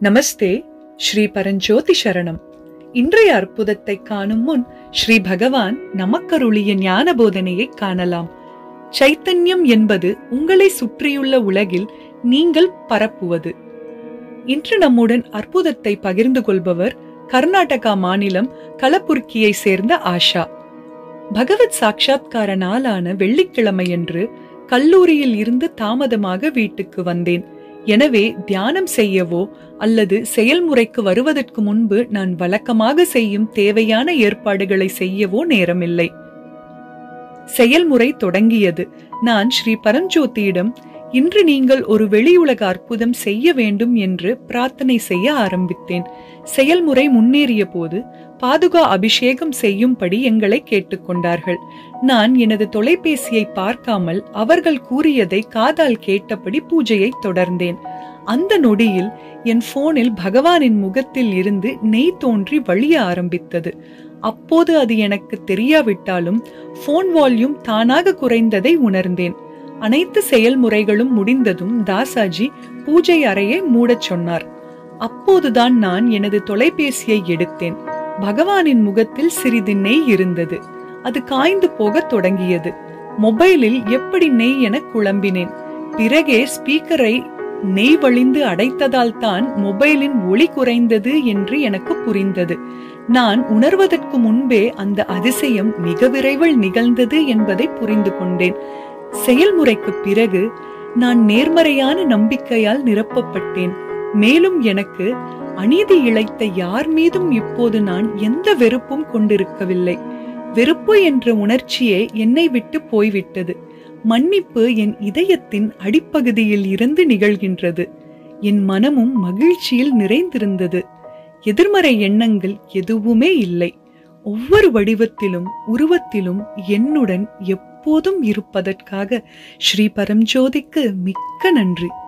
நமஸ்தே ஸ்ரீ பரஞ்சோதி சரணம் இன்றைய அற்புதத்தை காணும் முன் ஸ்ரீ பகவான் நமக்கருளிய ஞான போதனையை காணலாம் சைத்தன்யம் என்பது உங்களை சுற்றியுள்ள உலகில் நீங்கள் பரப்புவது இன்று நம்முடன் அற்புதத்தை பகிர்ந்து கொள்பவர் கர்நாடகா மாநிலம் கலப்புர்க்கியை சேர்ந்த ஆஷா பகவத் சாட்சாத்கார நாளான வெள்ளிக்கிழமையன்று கல்லூரியில் இருந்து தாமதமாக வீட்டுக்கு வந்தேன் எனவே தியானம் செய்யவோ அல்லது செயல்முறைக்கு வருவதற்கு முன்பு நான் வழக்கமாக செய்யும் தேவையான ஏற்பாடுகளை செய்யவோ நேரமில்லை செயல்முறை தொடங்கியது நான் ஸ்ரீ பரஞ்சோதியிடம் இன்று நீங்கள் ஒரு வெளியுலக அற்புதம் செய்ய வேண்டும் என்று பிரார்த்தனை செய்ய ஆரம்பித்தேன் செயல்முறை முன்னேறிய போது பாதுகா அபிஷேகம் செய்யும்படி எங்களை கேட்டுக்கொண்டார்கள் நான் எனது தொலைபேசியை பார்க்காமல் அவர்கள் கூறியதை காதால் கேட்டபடி பூஜையை தொடர்ந்தேன் அந்த நொடியில் என் போனில் பகவானின் முகத்தில் இருந்து நெய் தோன்றி வழிய ஆரம்பித்தது அப்போது அது எனக்கு தெரியாவிட்டாலும் போன் வால்யூம் தானாக குறைந்ததை உணர்ந்தேன் அனைத்து செயல்முறைகளும் முடிந்ததும் தாசாஜி பூஜை அறையை மூடச் சொன்னார் அப்போதுதான் நான் எனது தொலைபேசியை எடுத்தேன் பகவானின் முகத்தில் சிறிது நெய் இருந்தது அது காய்ந்து போகத் தொடங்கியது மொபைலில் எப்படி நெய் என குழம்பினேன் பிறகே ஸ்பீக்கரை நெய் வழிந்து அடைத்ததால் தான் மொபைலின் ஒளி குறைந்தது என்று எனக்கு புரிந்தது நான் உணர்வதற்கு முன்பே அந்த அதிசயம் மிக விரைவில் நிகழ்ந்தது என்பதை புரிந்து கொண்டேன் செயல்முறைக்கு பிறகு நான் நேர்மறையான நம்பிக்கையால் நிரப்பப்பட்டேன் மேலும் எனக்கு அநீதி இழைத்த யார் மீதும் இப்போது நான் எந்த வெறுப்பும் கொண்டிருக்கவில்லை வெறுப்பு என்ற உணர்ச்சியே என்னை விட்டு போய்விட்டது மன்னிப்பு என் இதயத்தின் அடிப்பகுதியில் இருந்து நிகழ்கின்றது என் மனமும் மகிழ்ச்சியில் நிறைந்திருந்தது எதிர்மறை எண்ணங்கள் எதுவுமே இல்லை ஒவ்வொரு வடிவத்திலும் உருவத்திலும் என்னுடன் எப்போதும் இருப்பதற்காக ஸ்ரீ பரம்ஜோதிக்கு மிக்க நன்றி